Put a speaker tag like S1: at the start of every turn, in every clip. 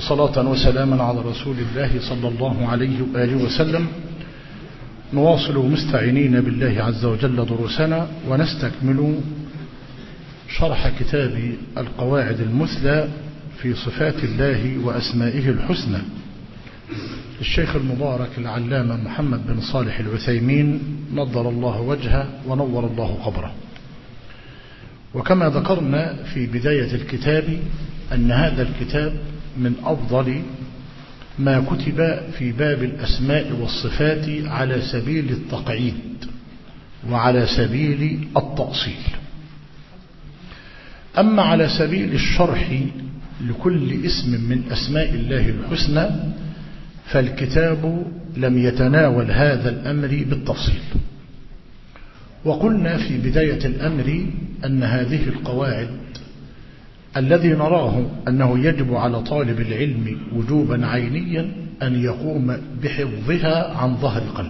S1: وصلاة وسلاما على رسول الله صلى الله عليه وآله وسلم نواصل مستعينين بالله عز وجل دروسنا ونستكمل شرح كتاب القواعد المثلى في صفات الله وأسمائه الحسنى الشيخ المبارك العلامة محمد بن صالح العثيمين نضر الله وجهه ونور الله قبره وكما ذكرنا في بداية الكتاب أن هذا الكتاب من أفضل ما كتب في باب الأسماء والصفات على سبيل التقعيد وعلى سبيل التأصيل أما على سبيل الشرح لكل اسم من أسماء الله الحسنى فالكتاب لم يتناول هذا الأمر بالتفصيل وقلنا في بداية الأمر أن هذه القواعد الذي نراه أنه يجب على طالب العلم وجوبا عينيا أن يقوم بحفظها عن ظهر قلب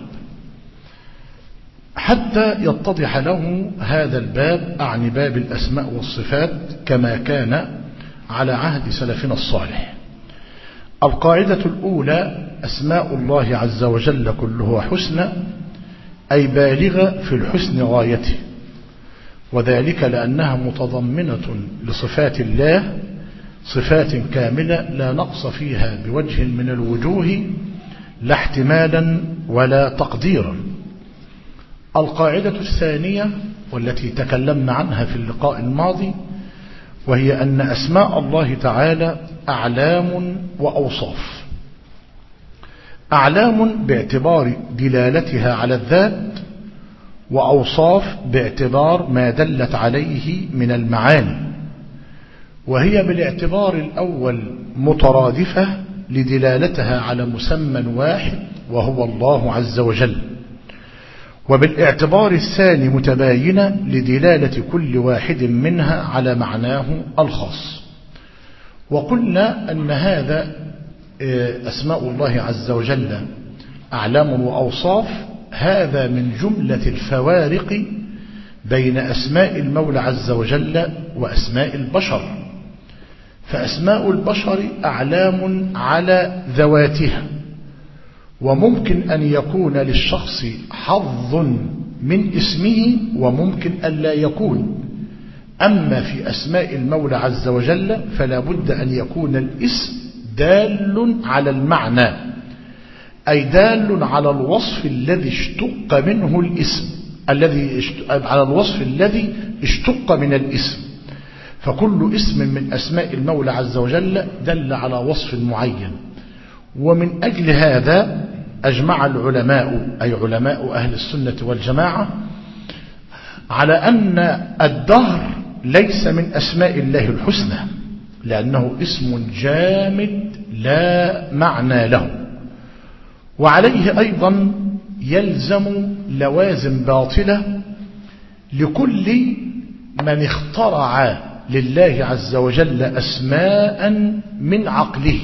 S1: حتى يتضح له هذا الباب أعني باب الأسماء والصفات كما كان على عهد سلفنا الصالح القاعدة الأولى أسماء الله عز وجل كله حسنى أي بالغة في الحسن غايته وذلك لأنها متضمنة لصفات الله صفات كاملة لا نقص فيها بوجه من الوجوه لا احتمالا ولا تقديرا القاعدة الثانية والتي تكلمنا عنها في اللقاء الماضي وهي أن أسماء الله تعالى أعلام وأوصاف أعلام باعتبار دلالتها على الذات وأوصاف باعتبار ما دلت عليه من المعاني وهي بالاعتبار الأول مترادفة لدلالتها على مسمى واحد وهو الله عز وجل وبالاعتبار الثاني متباينة لدلالة كل واحد منها على معناه الخاص وقلنا أن هذا أسماء الله عز وجل أعلام وأوصاف هذا من جملة الفوارق بين أسماء المولى عز وجل وأسماء البشر فأسماء البشر أعلام على ذواتها وممكن أن يكون للشخص حظ من اسمه وممكن أن لا يكون أما في أسماء المولى عز وجل فلا بد أن يكون الاسم دال على المعنى أي دال على الوصف الذي اشتق منه الاسم الذي على الوصف الذي اشتق من الاسم فكل اسم من أسماء المولى عز وجل دل على وصف معين ومن أجل هذا أجمع العلماء أي علماء أهل السنة والجماعة على أن الدهر ليس من أسماء الله الحسنى لأنه اسم جامد لا معنى له وعليه أيضا يلزم لوازم باطلة لكل من اخترع لله عز وجل أسماء من عقله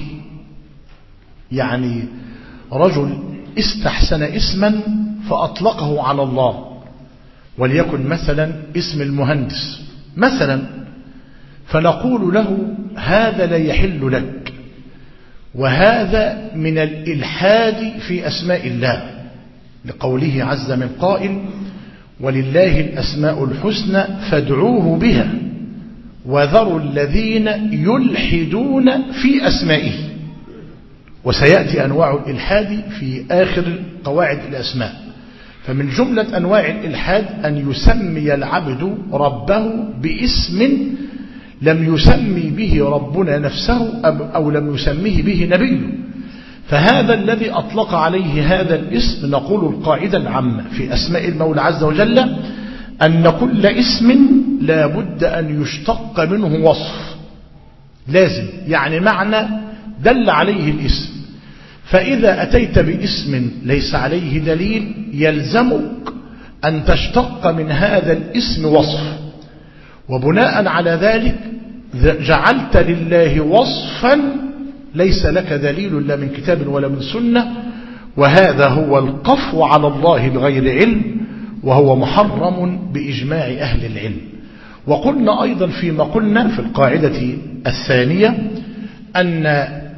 S1: يعني رجل استحسن اسما فأطلقه على الله وليكن مثلا اسم المهندس مثلا فنقول له هذا لا يحل لك وهذا من الإلحاد في أسماء الله لقوله عز من قائل ولله الأسماء الحسنى فادعوه بها وذروا الذين يلحدون في أسمائه وسيأتي أنواع الإلحاد في آخر قواعد الأسماء فمن جملة أنواع الإلحاد أن يسمي العبد ربه باسم لم يسمي به ربنا نفسه أو لم يسميه به نبيه فهذا الذي أطلق عليه هذا الاسم نقول القاعدة العامة في أسماء المولى عز وجل أن كل اسم لا بد أن يشتق منه وصف لازم يعني معنى دل عليه الاسم فإذا أتيت باسم ليس عليه دليل يلزمك أن تشتق من هذا الاسم وصف وبناء على ذلك جعلت لله وصفا ليس لك دليل لا من كتاب ولا من سنة وهذا هو القفو على الله بغير علم وهو محرم بإجماع أهل العلم وقلنا أيضا فيما قلنا في القاعدة الثانية أن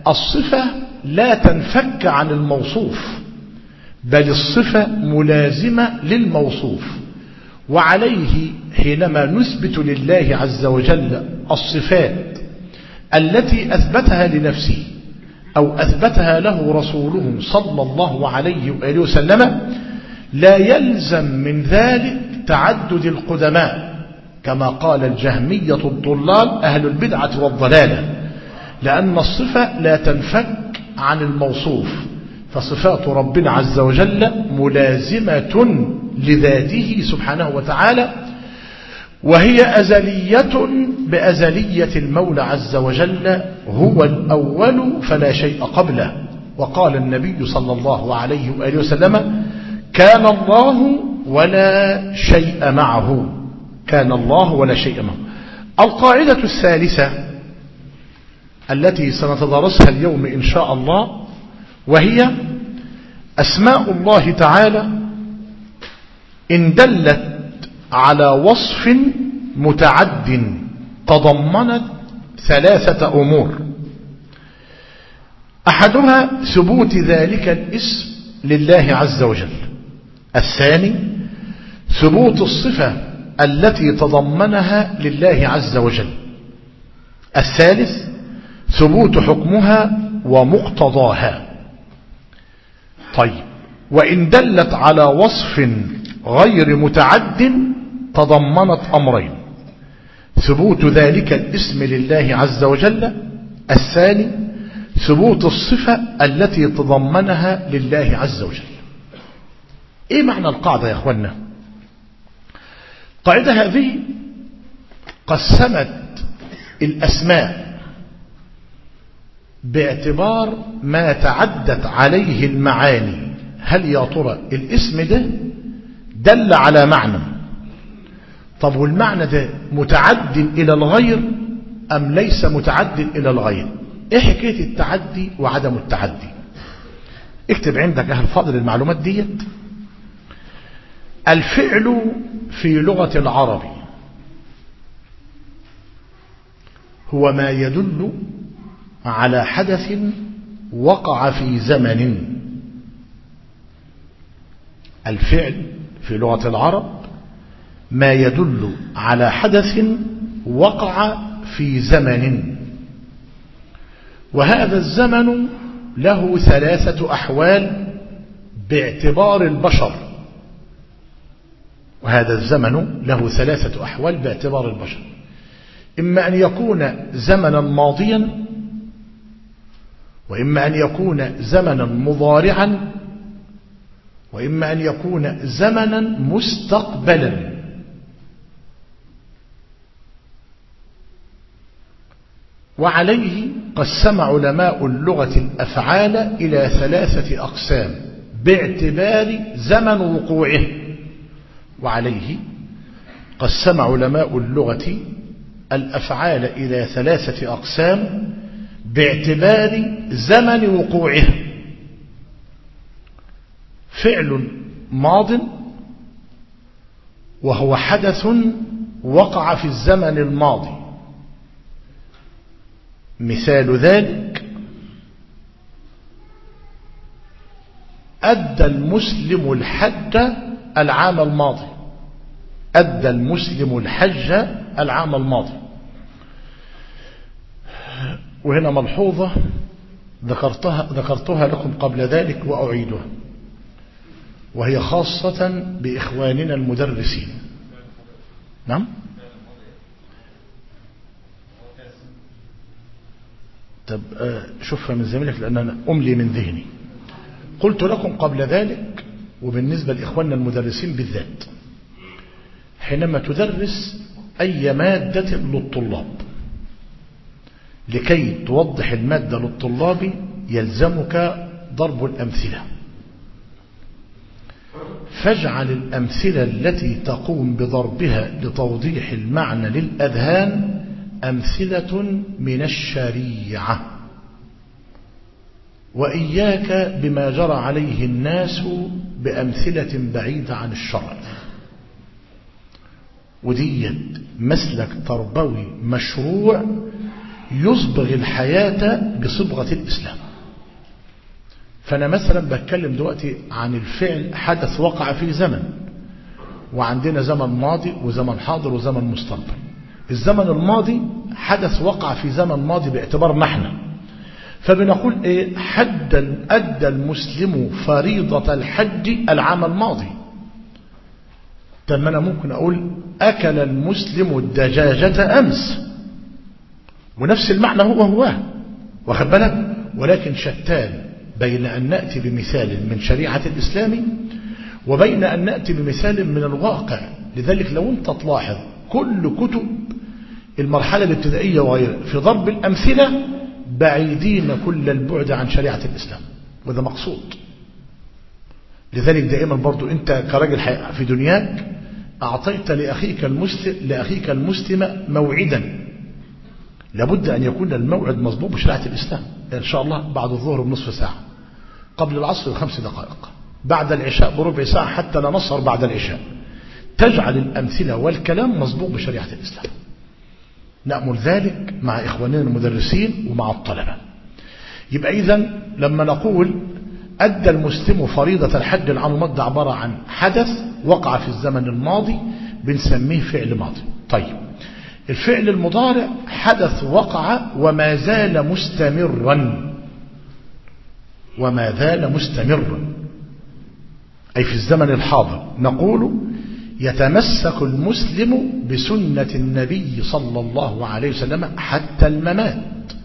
S1: الصفة لا تنفك عن الموصوف بل الصفة ملازمة للموصوف وعليه حينما نثبت لله عز وجل الصفات التي أثبتها لنفسه أو أثبتها له رسوله صلى الله عليه وآله وسلم لا يلزم من ذلك تعدد القدماء كما قال الجهمية الضلال أهل البدعة والضلالة لأن الصفة لا تنفك عن الموصوف فصفات ربنا عز وجل ملازمة لذاته سبحانه وتعالى وهي أزلية بأزلية المولى عز وجل هو الأول فلا شيء قبله وقال النبي صلى الله عليه وآله وسلم كان الله ولا شيء معه كان الله ولا شيء معه القاعدة الثالثة التي سنتدرسها اليوم إن شاء الله وهي أسماء الله تعالى إن دلت على وصف متعد تضمنت ثلاثة أمور أحدها ثبوت ذلك الاسم لله عز وجل الثاني ثبوت الصفة التي تضمنها لله عز وجل الثالث ثبوت حكمها ومقتضاها طيب وإن دلت على وصف غير متعد تضمنت أمرين ثبوت ذلك الاسم لله عز وجل الثاني ثبوت الصفة التي تضمنها لله عز وجل ايه معنى القاعدة يا اخوانا القاعدة هذه قسمت الاسماء باعتبار ما تعدت عليه المعاني هل يا ترى الاسم ده دل على معنى طب والمعنى ده متعد إلى الغير أم ليس متعد إلى الغير إيه حكاية التعدي وعدم التعدي اكتب عندك أهل فاضل المعلومات ديت الفعل في لغة العرب هو ما يدل على حدث وقع في زمن الفعل في لغة العرب ما يدل على حدث وقع في زمن وهذا الزمن له ثلاثة أحوال باعتبار البشر وهذا الزمن له ثلاثة أحوال باعتبار البشر إما أن يكون زمنا ماضيا وإما أن يكون زمنا مضارعا وإما أن يكون زمنا مستقبلا وعليه قسم علماء اللغة الأفعال إلى ثلاثة أقسام باعتبار زمن وقوعه وعليه قسم علماء اللغة الأفعال إلى ثلاثة أقسام باعتبار زمن وقوعه فعل ماض وهو حدث وقع في الزمن الماضي مثال ذلك أدى المسلم الحج العام الماضي أدى المسلم الحج العام الماضي وهنا ملحوظة ذكرتها, ذكرتها لكم قبل ذلك وأعيدها وهي خاصة بإخواننا المدرسين نعم طب شوفها من زميلك لأن أنا أملي من ذهني قلت لكم قبل ذلك وبالنسبة لإخواننا المدرسين بالذات حينما تدرس أي مادة للطلاب لكي توضح المادة للطلاب يلزمك ضرب الأمثلة فاجعل الأمثلة التي تقوم بضربها لتوضيح المعنى للأذهان أمثلة من الشريعة وإياك بما جرى عليه الناس بأمثلة بعيدة عن الشرع وديت مسلك تربوي مشروع يصبغ الحياة بصبغة الإسلام فأنا مثلا بتكلم دلوقتي عن الفعل حدث وقع في زمن وعندنا زمن ماضي وزمن حاضر وزمن مستقبل الزمن الماضي حدث وقع في زمن ماضي باعتبارنا احنا فبنقول ايه حد ادى المسلم فريضة الحج العام الماضي طب ما انا ممكن اقول اكل المسلم الدجاجة امس ونفس المعنى هو هو واخد بالك ولكن شتان بين ان ناتي بمثال من شريعة الاسلام وبين ان ناتي بمثال من الواقع لذلك لو انت تلاحظ كل كتب المرحلة الابتدائية وغيرها في ضرب الامثلة بعيدين كل البعد عن شريعة الإسلام وده مقصود لذلك دائما برضو أنت كراجل في دنياك أعطيت لأخيك المسلم, لأخيك المسلم موعدا لابد أن يكون الموعد مظبوط بشريعة الإسلام إن شاء الله بعد الظهر بنصف ساعة قبل العصر بخمس دقائق بعد العشاء بربع ساعة حتى لا نصر بعد العشاء تجعل الأمثلة والكلام مظبوط بشريعة الإسلام نأمل ذلك مع إخواننا المدرسين ومع الطلبة يبقى إذا لما نقول أدى المسلم فريضة الحج العام الماضي عبارة عن حدث وقع في الزمن الماضي بنسميه فعل ماضي طيب الفعل المضارع حدث وقع وما زال مستمرا وما زال مستمرا أي في الزمن الحاضر نقول يتمسك المسلم بسنة النبي صلى الله عليه وسلم حتى الممات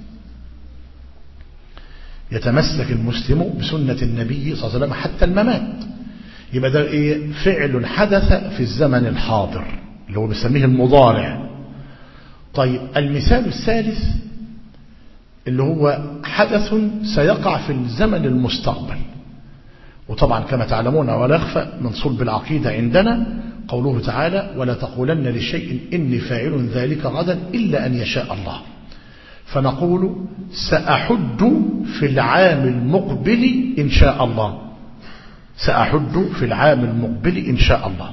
S1: يتمسك المسلم بسنة النبي صلى الله عليه وسلم حتى الممات يبقى ده ايه فعل حدث في الزمن الحاضر اللي هو بيسميه المضارع طيب المثال الثالث اللي هو حدث سيقع في الزمن المستقبل وطبعا كما تعلمون ولا يخفى من صلب العقيدة عندنا قوله تعالى ولا تقولن لشيء إني فاعل ذلك غدا إلا أن يشاء الله فنقول سأحج في العام المقبل إن شاء الله سأحج في العام المقبل إن شاء الله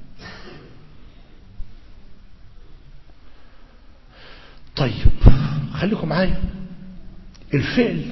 S1: طيب خليكم معايا الفعل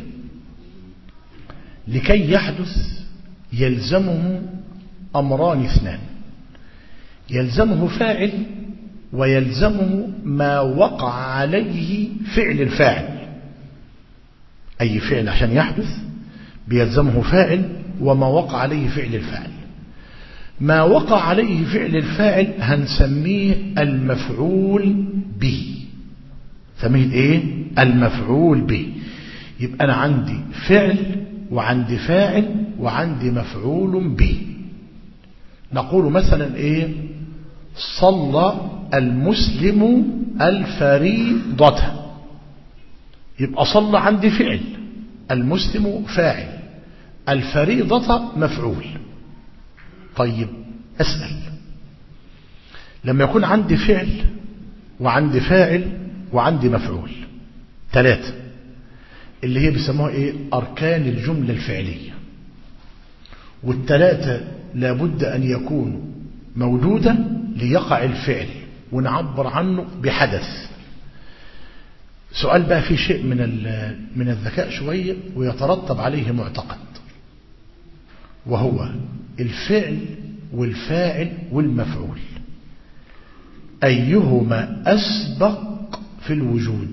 S1: لكي يحدث يلزمه أمران اثنان يلزمه فاعل ويلزمه ما وقع عليه فعل الفاعل أي فعل عشان يحدث بيلزمه فاعل وما وقع عليه فعل الفاعل ما وقع عليه فعل الفاعل هنسميه المفعول به سميه ايه المفعول به يبقى أنا عندي فعل وعندي فاعل وعندي مفعول به نقول مثلا ايه صلى المسلم الفريضة يبقى صلى عندي فعل المسلم فاعل الفريضة مفعول طيب أسأل لما يكون عندي فعل وعندي فاعل وعندي مفعول ثلاثة اللي هي بيسموها ايه أركان الجملة الفعلية والثلاثة لابد أن يكونوا موجودة ليقع الفعل ونعبر عنه بحدث سؤال بقى في شيء من من الذكاء شوية ويترتب عليه معتقد وهو الفعل والفاعل والمفعول أيهما أسبق في الوجود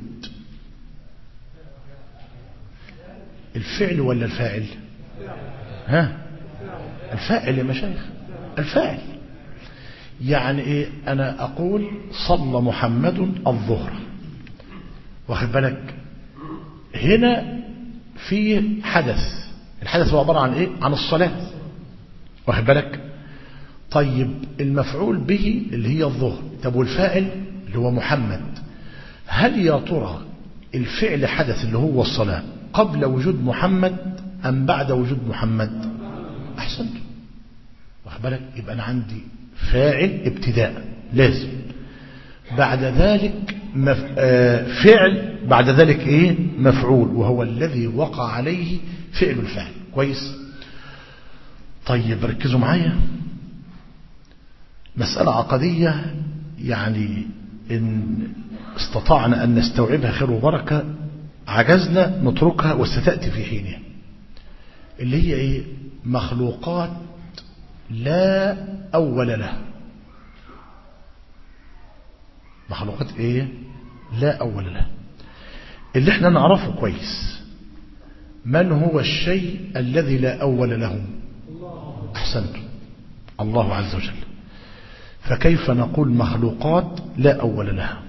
S1: الفعل ولا الفاعل ها الفاعل يا مشايخ الفاعل يعني ايه انا اقول صلى محمد الظهر واخد بالك هنا في حدث الحدث هو عبارة عن ايه عن الصلاة واخد بالك طيب المفعول به اللي هي الظهر طب والفاعل اللي هو محمد هل يا ترى الفعل حدث اللي هو الصلاة قبل وجود محمد أم بعد وجود محمد أحسنت واخد بالك يبقى أنا عندي فاعل ابتداء لازم بعد ذلك مف... آه فعل بعد ذلك ايه مفعول وهو الذي وقع عليه فعل الفعل كويس طيب ركزوا معايا مسألة عقدية يعني إن استطعنا أن نستوعبها خير وبركة عجزنا نتركها وستأتي في حينها اللي هي إيه مخلوقات لا أول لها مخلوقات إيه لا أول لها اللي احنا نعرفه كويس من هو الشيء الذي لا أول له أحسنتم الله عز وجل فكيف نقول مخلوقات لا أول لها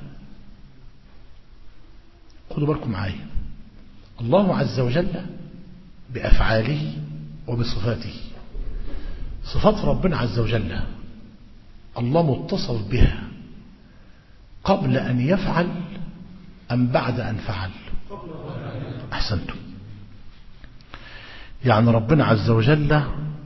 S1: خذوا بالكم معايا الله عز وجل بأفعاله وبصفاته صفات ربنا عز وجل الله متصف بها قبل أن يفعل أم بعد أن فعل أحسنتم يعني ربنا عز وجل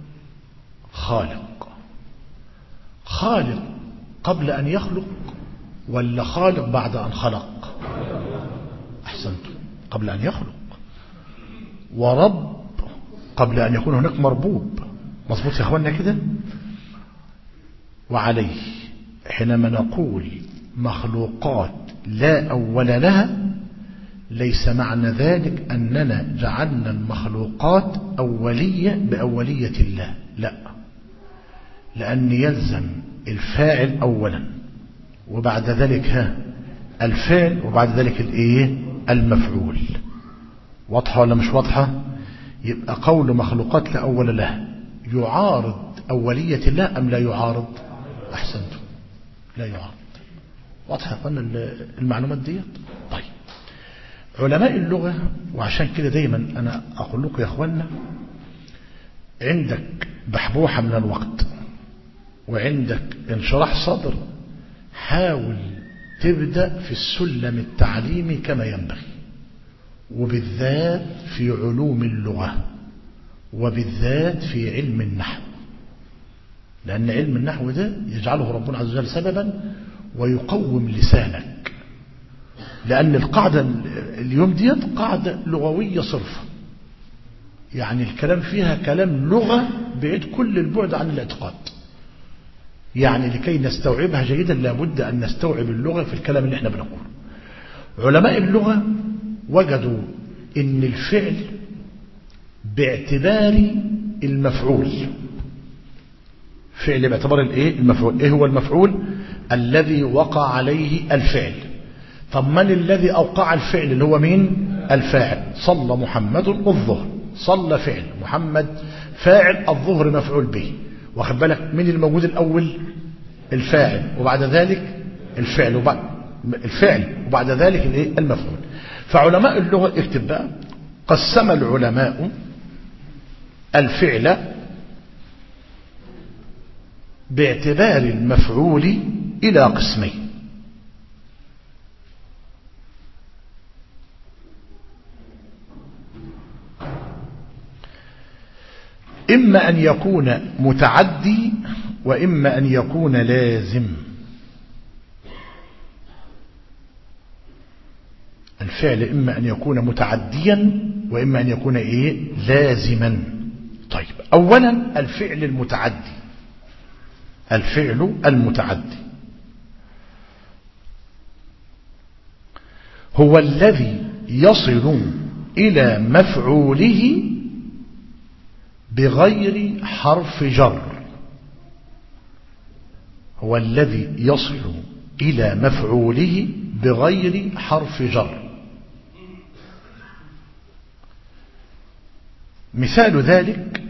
S1: خالق خالق قبل أن يخلق ولا خالق بعد أن خلق أحسنتم قبل أن يخلق ورب قبل أن يكون هناك مربوب مظبوط يا أخوانا كده وعليه حينما نقول مخلوقات لا أول لها ليس معنى ذلك أننا جعلنا المخلوقات أولية بأولية الله لا لأن يلزم الفاعل أولا وبعد ذلك ها الفعل وبعد ذلك الايه المفعول واضحة ولا مش واضحة يبقى قول مخلوقات لا أول لها يعارض أولية الله أم لا يعارض أحسنتم لا يعارض واضحة قلنا المعلومات ديت طيب علماء اللغة وعشان كده دايما أنا أقول لكم يا أخوانا عندك بحبوحة من الوقت وعندك انشراح صدر حاول تبدأ في السلم التعليمي كما ينبغي وبالذات في علوم اللغة وبالذات في علم النحو لأن علم النحو ده يجعله ربنا عز وجل سببا ويقوم لسانك لأن القاعدة اليوم ديت قاعدة لغوية صرفة يعني الكلام فيها كلام لغة بعيد كل البعد عن الاعتقاد يعني لكي نستوعبها جيدا لابد أن نستوعب اللغة في الكلام اللي احنا بنقوله علماء اللغة وجدوا ان الفعل باعتبار المفعول فعل باعتبار الايه المفعول ايه هو المفعول الذي وقع عليه الفعل طب من الذي اوقع الفعل اللي هو مين الفاعل صلى محمد الظهر صلى فعل محمد فاعل الظهر مفعول به واخد بالك مين الموجود الاول الفاعل وبعد ذلك الفعل وبعد الفعل وبعد ذلك الايه المفعول فعلماء اللغة اكتب بقى قسم العلماء الفعل باعتبار المفعول إلى قسمين إما أن يكون متعدي وإما أن يكون لازم الفعل إما أن يكون متعديا وإما أن يكون إيه لازما طيب أولا الفعل المتعدي الفعل المتعدي هو الذي يصل إلى مفعوله بغير حرف جر هو الذي يصل إلى مفعوله بغير حرف جر مثال ذلك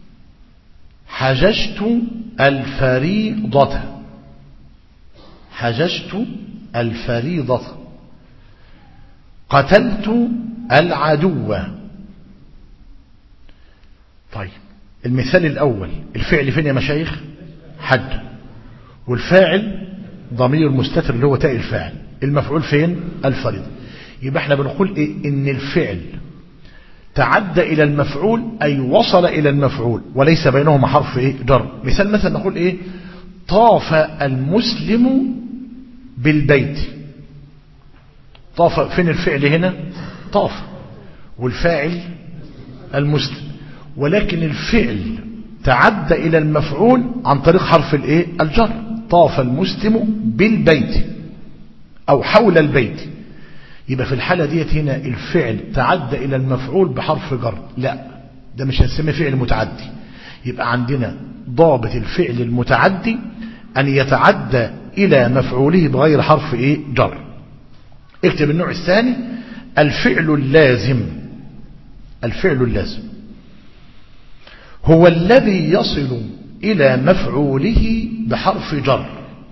S1: حججت الفريضة حججت الفريضة قتلت العدو طيب المثال الأول الفعل فين يا مشايخ حج والفاعل ضمير مستتر اللي هو تاء الفاعل المفعول فين الفريضة يبقى احنا بنقول ايه ان الفعل تعدى إلى المفعول أي وصل إلى المفعول وليس بينهما حرف إيه جر مثال مثلا نقول إيه طاف المسلم بالبيت طاف فين الفعل هنا طاف والفاعل المسلم ولكن الفعل تعدى إلى المفعول عن طريق حرف الإيه الجر طاف المسلم بالبيت أو حول البيت يبقى في الحالة ديت هنا الفعل تعدى إلى المفعول بحرف جر لا ده مش هنسميه فعل متعدي يبقى عندنا ضابط الفعل المتعدي أن يتعدى إلى مفعوله بغير حرف إيه جر اكتب النوع الثاني الفعل اللازم الفعل اللازم هو الذي يصل إلى مفعوله بحرف جر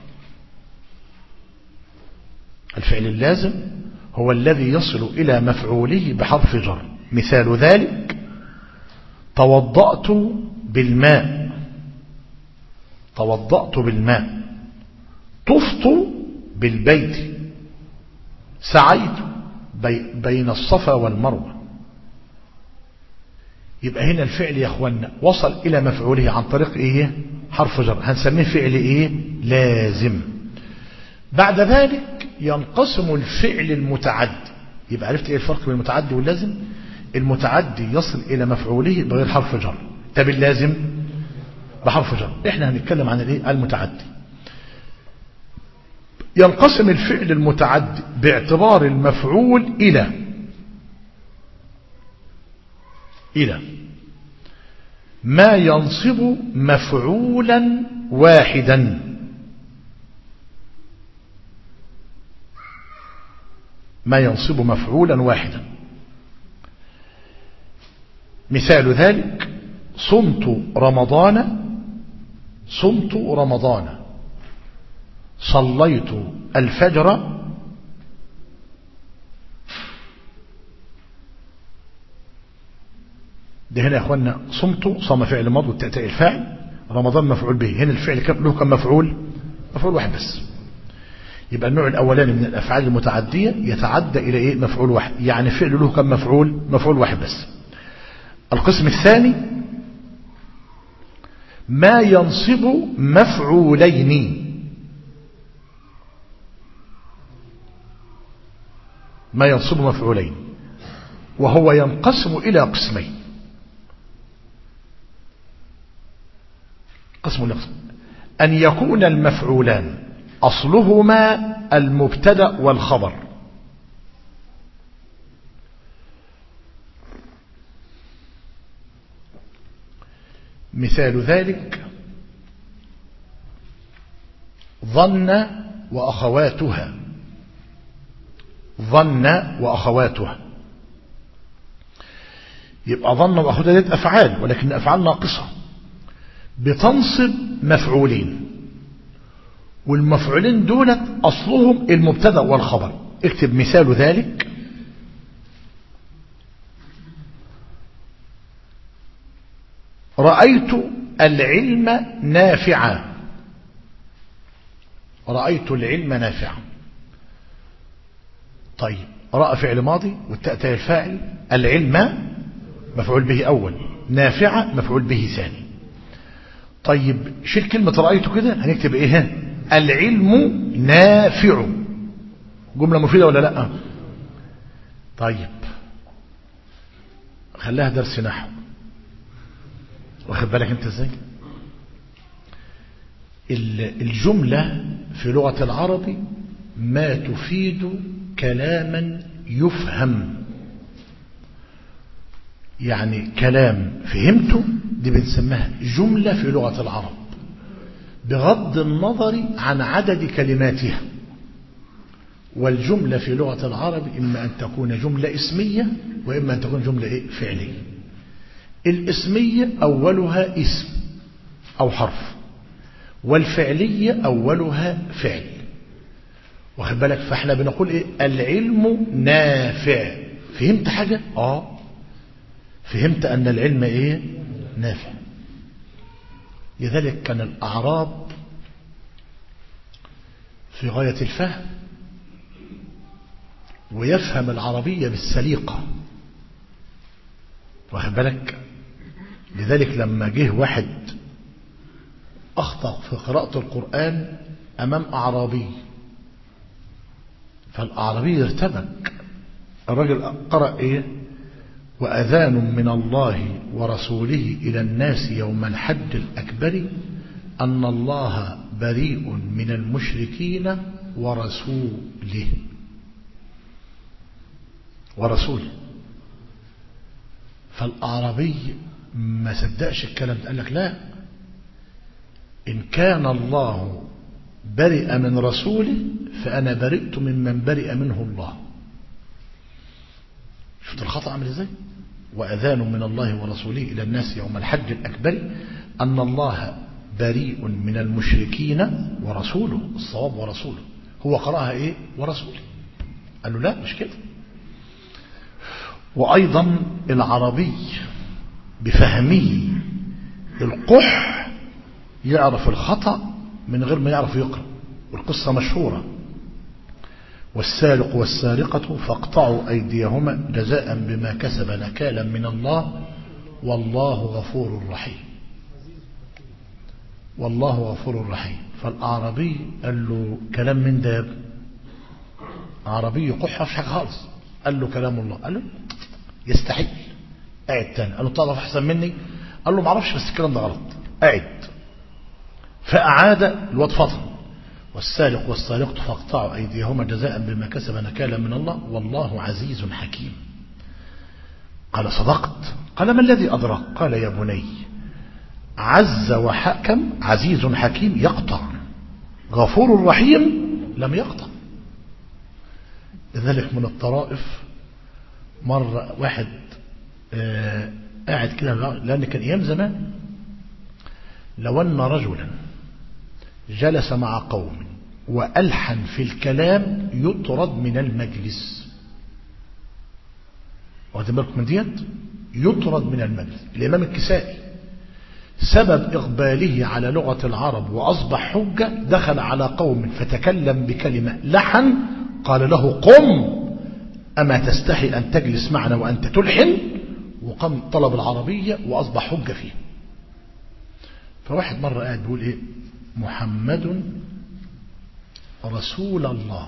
S1: الفعل اللازم هو الذي يصل إلى مفعوله بحرف جر مثال ذلك توضأت بالماء توضأت بالماء طفت بالبيت سعيت بي بين الصفا والمروة يبقى هنا الفعل يا اخوانا وصل الى مفعوله عن طريق ايه حرف جر هنسميه فعل ايه لازم بعد ذلك ينقسم الفعل المتعدي يبقى عرفت ايه الفرق بين المتعدي واللازم المتعدي يصل الى مفعوله بغير حرف جر طب اللازم بحرف جر احنا هنتكلم عن الايه المتعدي ينقسم الفعل المتعدي باعتبار المفعول إلى إلى ما ينصب مفعولا واحدا ما ينصب مفعولا واحدا مثال ذلك صمت رمضان صمت رمضان صليت الفجر ده هنا يا اخوانا صمت صام فعل ماضي والتأتاء الفاعل رمضان مفعول به هنا الفعل كم له كم مفعول مفعول واحد بس يبقى النوع الاولاني من الافعال المتعديه يتعدى الى ايه مفعول واحد يعني فعل له كم مفعول مفعول واحد بس القسم الثاني ما ينصب مفعولين ما ينصب مفعولين وهو ينقسم إلى قسمين قسم القسم أن يكون المفعولان أصلهما المبتدا والخبر مثال ذلك ظن وأخواتها ظن وأخواتها يبقى ظن وأخواتها دي أفعال ولكن أفعال ناقصة بتنصب مفعولين والمفعولين دولت أصلهم المبتدا والخبر اكتب مثال ذلك رأيت العلم نافعا رأيت العلم نافعا طيب رأى فعل ماضي والتأتي الفاعل العلم مفعول به أول نافعة مفعول به ثاني طيب شيل كلمة رأيته كده هنكتب ايه العلم نافع جملة مفيدة ولا لا طيب خلاها درس نحو واخد بالك انت ازاي الجملة في لغة العرب ما تفيد كلاما يفهم يعني كلام فهمته دي بنسميها جملة في لغة العرب بغض النظر عن عدد كلماتها والجملة في لغة العرب إما أن تكون جملة اسمية وإما أن تكون جملة إيه؟ فعلية الاسمية أولها اسم أو حرف والفعلية أولها فعل واخد بالك فاحنا بنقول إيه العلم نافع فهمت حاجة آه فهمت أن العلم إيه نافع لذلك كان الأعراب في غاية الفهم ويفهم العربية بالسليقة واخد بالك لذلك لما جه واحد أخطأ في قراءة القرآن أمام أعرابي فالأعرابي ارتبك الرجل قرأ إيه وأذان من الله ورسوله إلى الناس يوم الحج الأكبر أن الله بريء من المشركين ورسوله ورسوله فالأعرابي ما صدقش الكلام ده قال لك لا إن كان الله برئ من رسوله فأنا برئت ممن برئ منه الله شفت الخطأ عمل ازاي وأذان من الله ورسوله إلى الناس يوم الحج الأكبر أن الله بريء من المشركين ورسوله الصواب ورسوله هو قرأها إيه ورسوله قال له لا مش كده وأيضا العربي بفهمه القح يعرف الخطأ من غير ما يعرف يقرأ والقصة مشهورة والسارق والسارقة فاقطعوا أيديهما جزاء بما كسب نكالا من الله والله غفور رحيم والله غفور رحيم فالأعرابي قال له كلام من ده عربي قح في حاجة خالص قال له كلام الله قال له يستحيل قاعد تاني قال له تعرف أحسن مني قال له معرفش بس الكلام ده غلط قاعد فأعاد الواد فطن والسارق والسارقة فاقطعوا أيديهما جزاء بما كسب نكالا من الله والله عزيز حكيم قال صدقت قال ما الذي أدرك قال يا بني عز وحكم عزيز حكيم يقطع غفور رحيم لم يقطع لذلك من الطرائف مرة واحد آه قاعد كده لأن كان أيام زمان لو أن رجلا جلس مع قوم وألحن في الكلام يطرد من المجلس واخدين بالكم من ديت يطرد من المجلس الإمام الكسائي سبب إقباله على لغة العرب وأصبح حجة دخل على قوم فتكلم بكلمة لحن قال له قم أما تستحي أن تجلس معنا وأنت تلحن وقام طلب العربية وأصبح حجة فيه فواحد مرة قاعد بيقول إيه محمد رسول الله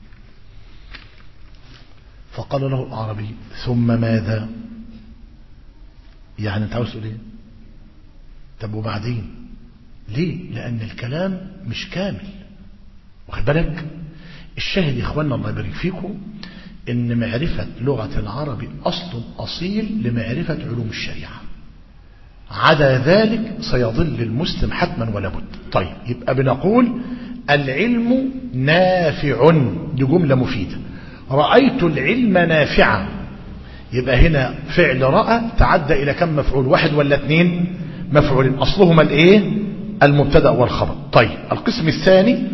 S1: فقال له العربي ثم ماذا يعني انت عاوز تقول ايه طب وبعدين ليه لان الكلام مش كامل واخد بالك الشاهد يا اخوانا الله يبارك فيكم ان معرفة لغة العرب اصل اصيل لمعرفة علوم الشريعة عدا ذلك سيضل المسلم حتما ولا بد طيب يبقى بنقول العلم نافع دي جملة مفيدة رأيت العلم نافعا يبقى هنا فعل رأى تعدى إلى كم مفعول واحد ولا اثنين مفعولين أصلهما الايه المبتدا والخبر طيب القسم الثاني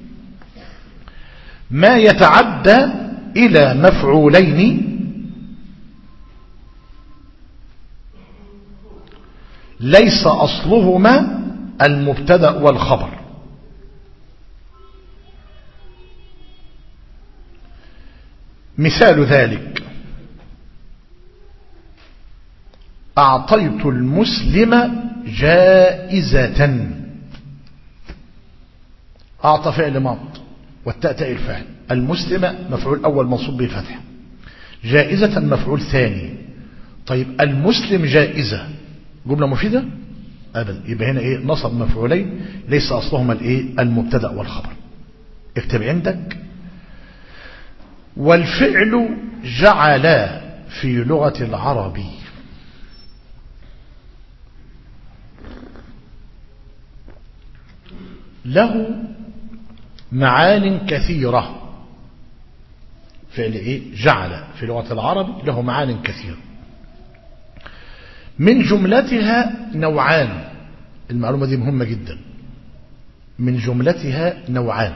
S1: ما يتعدى إلى مفعولين ليس أصلهما المبتدا والخبر مثال ذلك أعطيت المسلم جائزة أعطى فعل ماض والتاء تاء الفاعل المسلم مفعول أول منصوب بالفتح جائزة مفعول ثاني طيب المسلم جائزة جملة مفيدة أبدا يبقى هنا إيه نصب مفعولين ليس أصلهما الإيه المبتدأ والخبر اكتب عندك والفعل جعل في لغة العرب له معان كثيرة فعل إيه جعل في لغة العرب له معان كثيرة من جملتها نوعان المعلومة دي مهمة جدا من جملتها نوعان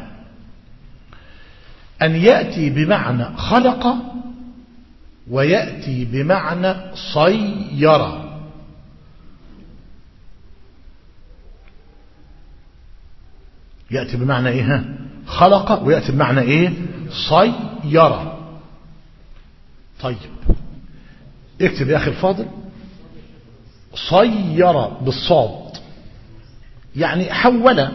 S1: أن يأتي بمعنى خلق ويأتي بمعنى صير يأتي بمعنى إيه خلق ويأتي بمعنى إيه صير طيب اكتب يا أخي الفاضل صير بالصاد يعني حول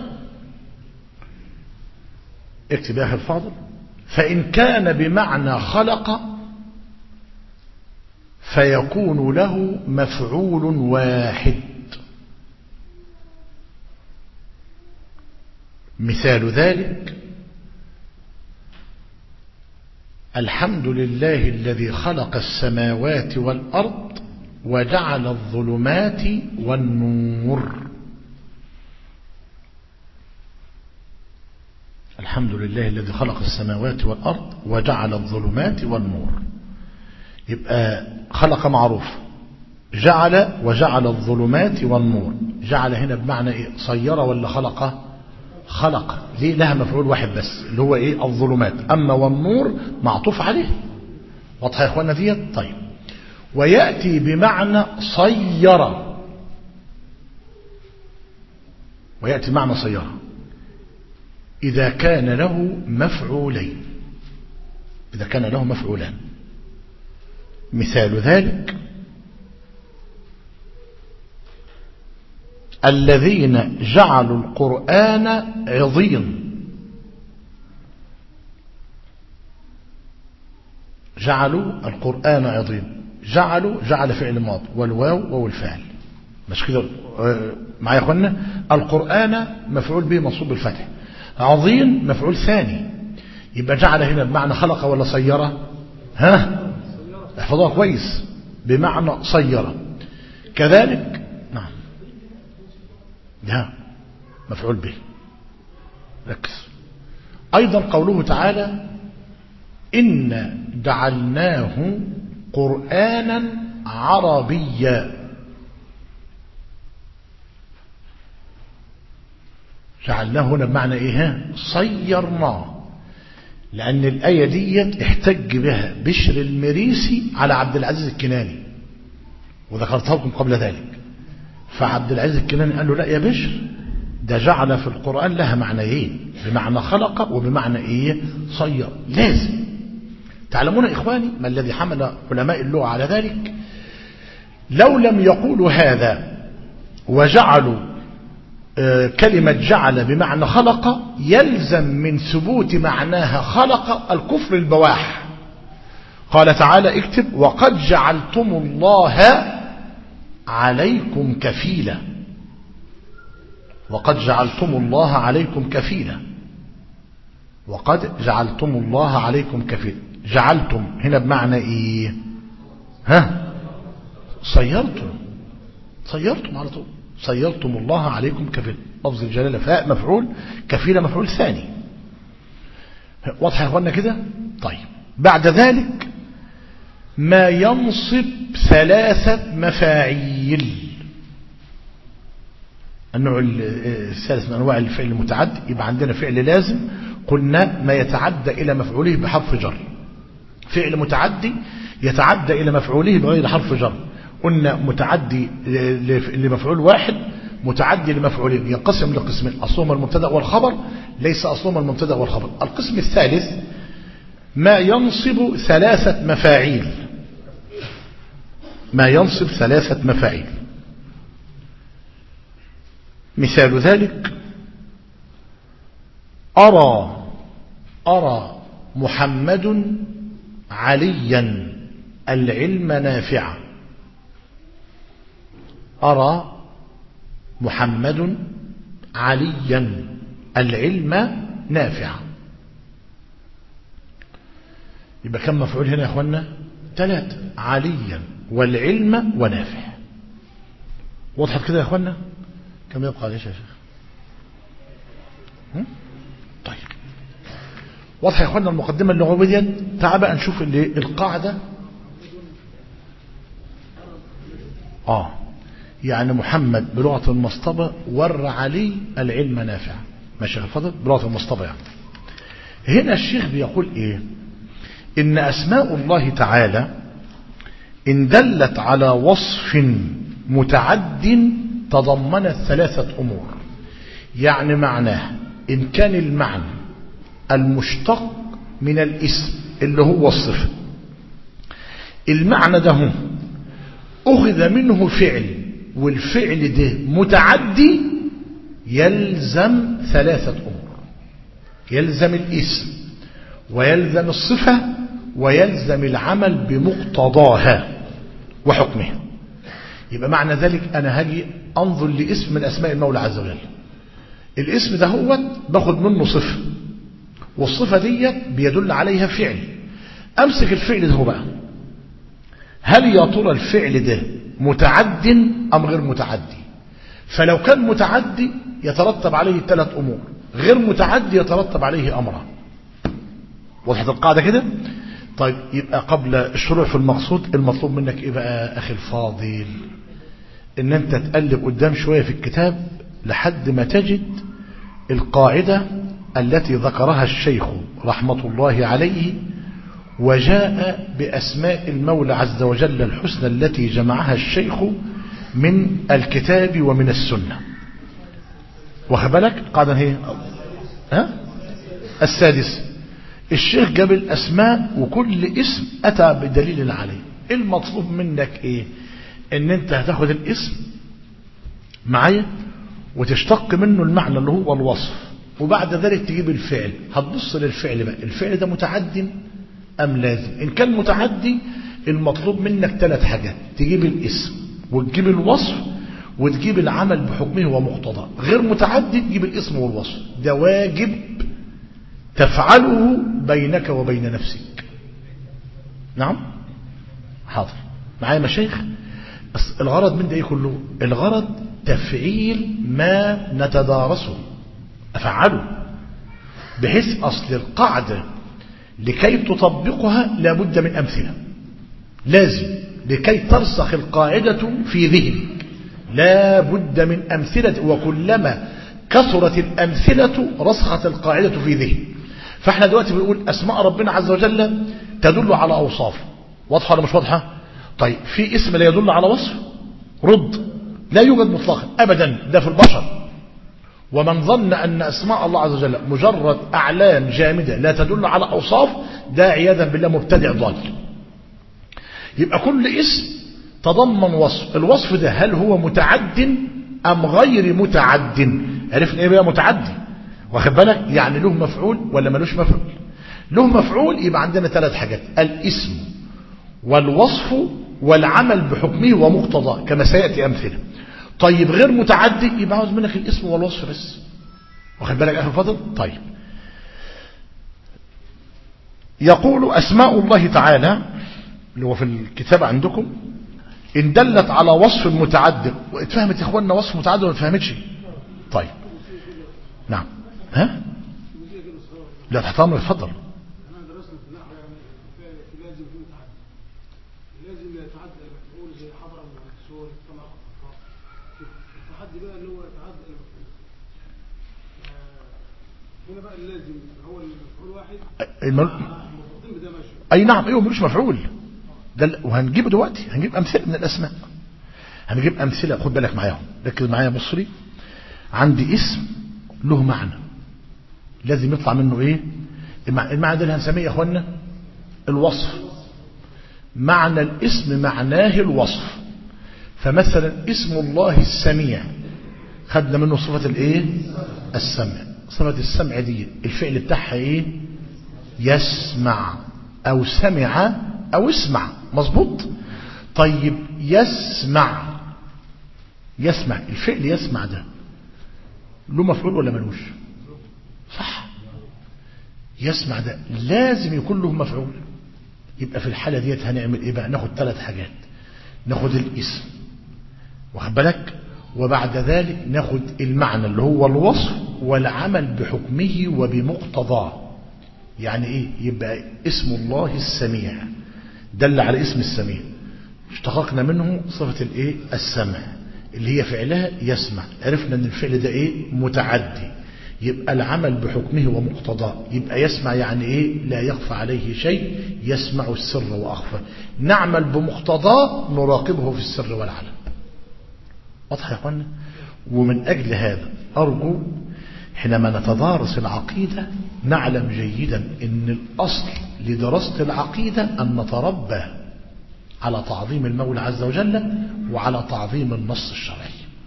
S1: اكتب يا أخي الفاضل فإن كان بمعنى خلق فيكون له مفعول واحد مثال ذلك الحمد لله الذي خلق السماوات والأرض وجعل الظلمات والنور الحمد لله الذي خلق السماوات والأرض وجعل الظلمات والنور يبقى خلق معروف جعل وجعل الظلمات والنور جعل هنا بمعنى إيه صير ولا خلق خلق ليه لها مفعول واحد بس اللي هو إيه الظلمات أما والنور معطوف عليه واضح يا إخوانا ديت طيب ويأتي بمعنى صير ويأتي بمعنى صير إذا كان له مفعولين إذا كان له مفعولان مثال ذلك الذين جعلوا القرآن عظيم جعلوا القرآن عظيم جعلوا جعل فعل ماض والواو وهو الفعل مش كده معايا يا اخوانا القرآن مفعول به منصوب بالفتح عظيم مفعول ثاني يبقى جعل هنا بمعنى خلق ولا صيره ها احفظوها كويس بمعنى صيره كذلك نعم ها مفعول به ركز أيضا قوله تعالى إن جعلناه قرآنا عربيا جعلناه هنا بمعنى ايه صيرناه لأن الآية دي احتج بها بشر المريسي على عبد العزيز الكناني وذكرتها لكم قبل ذلك فعبد العزيز الكناني قال له لا يا بشر ده جعل في القرآن لها معنيين بمعنى خلق وبمعنى ايه صير لازم تعلمون إخواني ما الذي حمل علماء اللغة على ذلك لو لم يقولوا هذا وجعلوا كلمة جعل بمعنى خلق يلزم من ثبوت معناها خلق الكفر البواح قال تعالى اكتب وقد جعلتم الله عليكم كفيلا وقد جعلتم الله عليكم كفيلا وقد جعلتم الله عليكم كفيلا جعلتم هنا بمعنى ايه ها صيرتم صيرتم على طول صيرتم الله عليكم كفيل لفظ الجلالة فاء مفعول كفيلة مفعول ثاني واضح يا اخوانا كده طيب بعد ذلك ما ينصب ثلاثة مفاعيل النوع الثالث من انواع الفعل المتعدي يبقى عندنا فعل لازم قلنا ما يتعدى الى مفعوله بحرف جر فعل متعدي يتعدى الى مفعوله بغير حرف جر قلنا متعدي لمفعول واحد متعدي لمفعولين ينقسم لقسمين أصلهما المبتدا والخبر ليس أصلهما المبتدا والخبر القسم الثالث ما ينصب ثلاثة مفاعيل ما ينصب ثلاثة مفاعيل مثال ذلك أرى أرى محمد عليا العلم نافعا أرى محمد عليا العلم نافعا يبقى كم مفعول هنا يا أخوانا ثلاثة عليا والعلم ونافع وضحت كده يا أخوانا كم يبقى عليه يا شيخ طيب واضح يا أخوانا المقدمة اللغوية دي تعال بقى نشوف اللي القاعدة آه يعني محمد بلغة المصطبة ور علي العلم نافع ماشي يا فضل بلغة المصطبة يعني هنا الشيخ بيقول ايه ان اسماء الله تعالى ان دلت على وصف متعد تضمنت ثلاثة امور يعني معناه ان كان المعنى المشتق من الاسم اللي هو الصفة المعنى ده هو أخذ منه فعل والفعل ده متعدي يلزم ثلاثة أمور يلزم الاسم ويلزم الصفة ويلزم العمل بمقتضاها وحكمها يبقى معنى ذلك أنا هاجي أنظر لاسم من أسماء المولى عز وجل الاسم ده هو باخد منه صفة والصفة ديت بيدل عليها فعل أمسك الفعل ده بقى هل يا ترى الفعل ده متعد أم غير متعدي فلو كان متعدي يترتب عليه ثلاث أمور غير متعدي يترتب عليه أمران وضحت القاعدة كده طيب يبقى قبل الشروع في المقصود المطلوب منك ايه بقى اخي الفاضل ان انت تقلب قدام شوية في الكتاب لحد ما تجد القاعدة التي ذكرها الشيخ رحمة الله عليه وجاء بأسماء المولى عز وجل الحسنى التي جمعها الشيخ من الكتاب ومن السنة وخبلك قاعدة هي ها السادس الشيخ جاب الأسماء وكل اسم أتى بدليل عليه المطلوب منك ايه ان انت هتاخد الاسم معايا وتشتق منه المعنى اللي هو الوصف وبعد ذلك تجيب الفعل هتبص للفعل بقى الفعل ده متعد أم لازم إن كان متعدي المطلوب منك ثلاث حاجات تجيب الاسم وتجيب الوصف وتجيب العمل بحكمه ومقتضاه غير متعدي تجيب الاسم والوصف ده واجب تفعله بينك وبين نفسك نعم حاضر معايا مشايخ الغرض من ده ايه كله الغرض تفعيل ما نتدارسه افعله بحيث اصل القاعدة لكي تطبقها لابد من امثلة لازم لكي ترسخ القاعدة في ذهنك لابد من امثلة وكلما كثرت الامثلة رسخت القاعدة في ذهنك فاحنا دلوقتي بنقول اسماء ربنا عز وجل تدل على اوصاف واضحة ولا مش واضحة طيب في اسم لا يدل على وصف رد لا يوجد مطلقا ابدا ده في البشر ومن ظن ان اسماء الله عز وجل مجرد اعلام جامدة لا تدل على اوصاف ده عياذا بالله مبتدع ضال يبقى كل اسم تضمن وصف الوصف ده هل هو متعد ام غير متعد عرفنا ايه بقى متعدي واخد بالك يعني له مفعول ولا ملوش مفعول له مفعول يبقى عندنا ثلاث حاجات الاسم والوصف والعمل بحكمه ومقتضاه كما سيأتي أمثلة طيب غير متعدي يبقى عاوز منك الاسم والوصف بس واخد بالك أخي الفضل طيب يقول أسماء الله تعالى اللي هو في الكتاب عندكم إن دلت على وصف متعدد اتفهمت يا إخواننا وصف متعدد ولا اتفهمتش طيب نعم ها لا تحت أمر اتفضل
S2: التحدي بقى اللي هو يتعدى هنا بقى اللازم هو المفعول واحد
S1: المل...
S2: المفروضين بده ماشي
S1: أي نعم أيوه ملوش مفعول ده ال- وهنجيبه دلوقتي هنجيب أمثلة من الأسماء هنجيب أمثلة خد بالك معاهم ركز معايا مصري عندي اسم له معنى لازم يطلع منه ايه المع- المعنى ده اللي هنسميه يا اخوانا الوصف معنى الاسم معناه الوصف فمثلا اسم الله السميع خدنا منه صفة الايه السمع صفة السمع دي الفعل بتاعها ايه يسمع او سمع او اسمع مظبوط طيب يسمع يسمع الفعل يسمع ده له مفعول ولا ملوش صح يسمع ده لازم يكون له مفعول يبقى في الحالة ديت هنعمل ايه بقى ناخد ثلاث حاجات ناخد الاسم واخد بالك وبعد ذلك ناخد المعنى اللي هو الوصف والعمل بحكمه وبمقتضاه يعني ايه يبقى اسم الله السميع دل على اسم السميع اشتققنا منه صفة الايه السمع اللي هي فعلها يسمع عرفنا ان الفعل ده ايه متعدي يبقى العمل بحكمه ومقتضاه يبقى يسمع يعني ايه لا يخفى عليه شيء يسمع السر واخفى نعمل بمقتضاه نراقبه في السر والعلن واضح يا اخوانا ومن اجل هذا ارجو حينما نتدارس العقيدة نعلم جيدا ان الاصل لدراسة العقيدة ان نتربى على تعظيم المولى عز وجل وعلى تعظيم النص الشرعي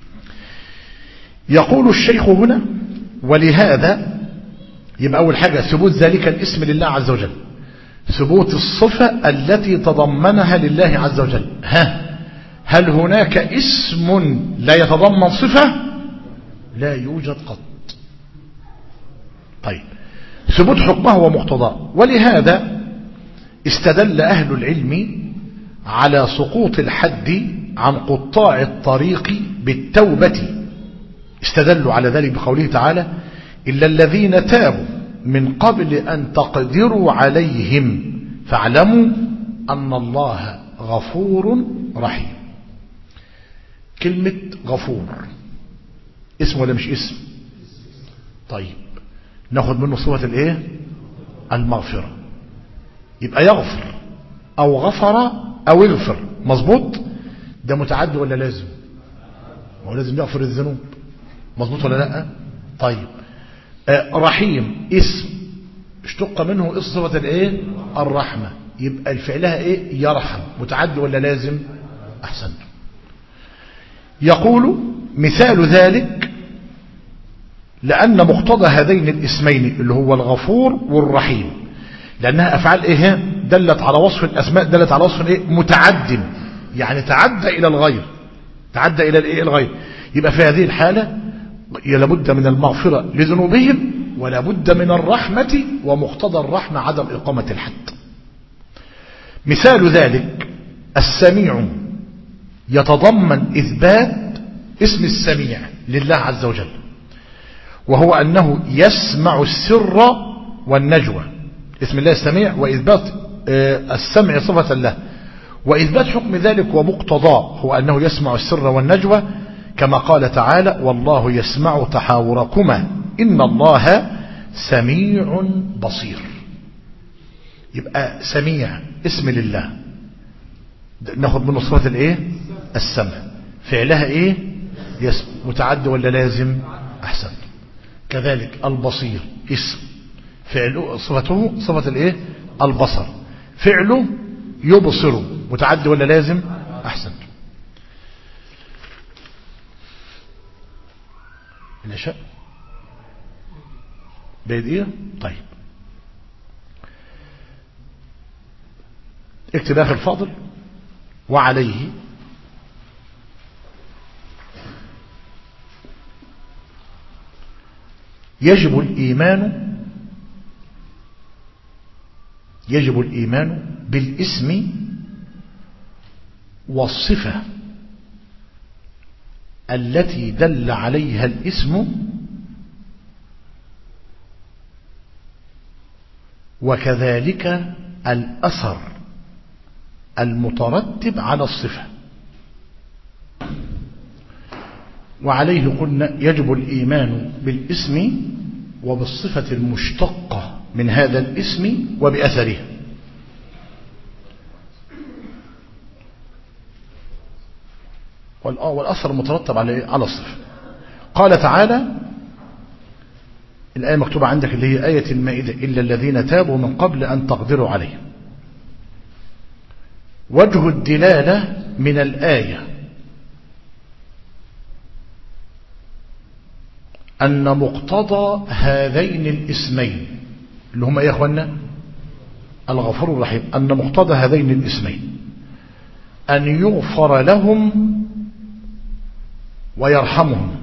S1: يقول الشيخ هنا ولهذا يبقى أول حاجة ثبوت ذلك الاسم لله عز وجل ثبوت الصفة التي تضمنها لله عز وجل ها هل هناك اسم لا يتضمن صفة لا يوجد قط طيب ثبوت حكمه ومقتضاه ولهذا استدل أهل العلم على سقوط الحد عن قطاع الطريق بالتوبة استدلوا على ذلك بقوله تعالى إلا الذين تابوا من قبل أن تقدروا عليهم فاعلموا أن الله غفور رحيم كلمة غفور اسم ولا مش اسم طيب ناخد منه صفة الايه المغفرة يبقى يغفر او غفر او يغفر مظبوط ده متعدي ولا لازم هو لازم يغفر الذنوب مظبوط ولا لا طيب آه رحيم اسم اشتق منه اسم صفة الايه الرحمة يبقى الفعلها ايه يرحم متعدي ولا لازم احسنت يقول مثال ذلك لأن مقتضى هذين الاسمين اللي هو الغفور والرحيم لأنها أفعال إيه دلت على وصف الأسماء دلت على وصف إيه متعد يعني تعدى إلى الغير تعدى إلى الإيه الغير يبقى في هذه الحالة لابد من المغفرة لذنوبهم ولا بد من الرحمة ومقتضى الرحمة عدم إقامة الحد مثال ذلك السميع يتضمن إثبات اسم السميع لله عز وجل وهو أنه يسمع السر والنجوى اسم الله السميع وإثبات السمع صفة له وإثبات حكم ذلك ومقتضاه هو أنه يسمع السر والنجوى كما قال تعالى والله يسمع تحاوركما إن الله سميع بصير يبقى سميع اسم لله ناخد منه صفة الايه السمع فعلها ايه يسمع متعدي ولا لازم احسن كذلك البصير اسم فعله صفته صفة الايه البصر فعله يبصر متعدي ولا لازم احسن العشاء بعد ايه طيب اكتب اخر فاضل وعليه يجب الإيمان يجب الإيمان بالاسم والصفة التي دل عليها الاسم وكذلك الأثر المترتب على الصفة وعليه قلنا يجب الإيمان بالاسم وبالصفة المشتقة من هذا الاسم وبأثره والأثر المترتب على على الصفة قال تعالى الآية مكتوبة عندك اللي هي آية المائدة إلا الذين تابوا من قبل أن تقدروا عليه وجه الدلالة من الآية أن مقتضى هذين الاسمين اللي هما يا أخوانا الغفور الرحيم أن مقتضى هذين الاسمين أن يغفر لهم ويرحمهم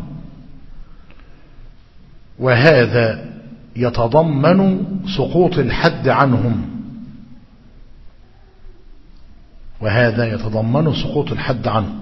S1: وهذا يتضمن سقوط الحد عنهم وهذا يتضمن سقوط الحد عنه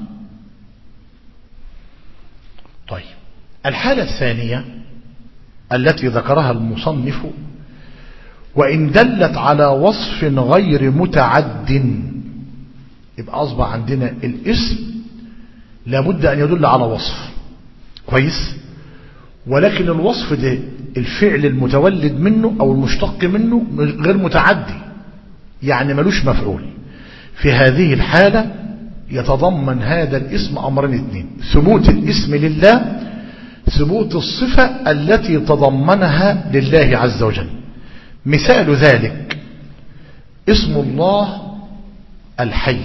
S1: طيب الحالة الثانية التي ذكرها المصنف وإن دلت على وصف غير متعد يبقى أصبح عندنا الاسم لابد أن يدل على وصف كويس ولكن الوصف ده الفعل المتولد منه أو المشتق منه غير متعدي يعني ملوش مفعول في هذه الحالة يتضمن هذا الاسم أمرين اثنين ثبوت الاسم لله ثبوت الصفة التي تضمنها لله عز وجل مثال ذلك اسم الله الحي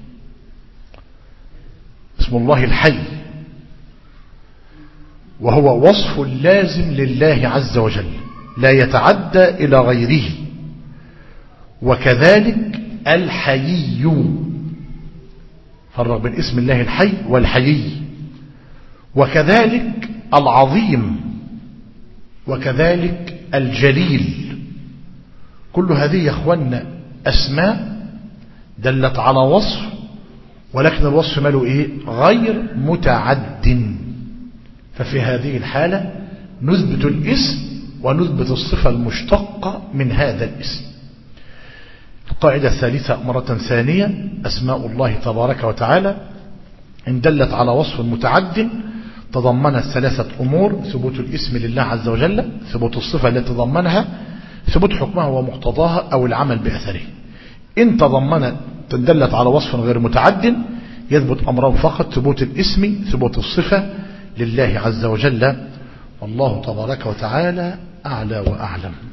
S1: اسم الله الحي وهو وصف لازم لله عز وجل لا يتعدى إلى غيره وكذلك الحيي فرق بين اسم الله الحي والحيي وكذلك العظيم وكذلك الجليل كل هذه يا اخوانا أسماء دلت على وصف ولكن الوصف ماله إيه غير متعد ففي هذه الحالة نثبت الاسم ونثبت الصفة المشتقة من هذا الاسم القاعدة الثالثة مرة ثانية أسماء الله تبارك وتعالى إن دلت على وصف متعد تضمنت ثلاثة أمور ثبوت الاسم لله عز وجل ثبوت الصفة التي تضمنها ثبوت حكمها ومقتضاها أو العمل بأثره إن تضمنت دلت على وصف غير متعد يثبت أمران فقط ثبوت الاسم ثبوت الصفة لله عز وجل والله تبارك وتعالى أعلى وأعلم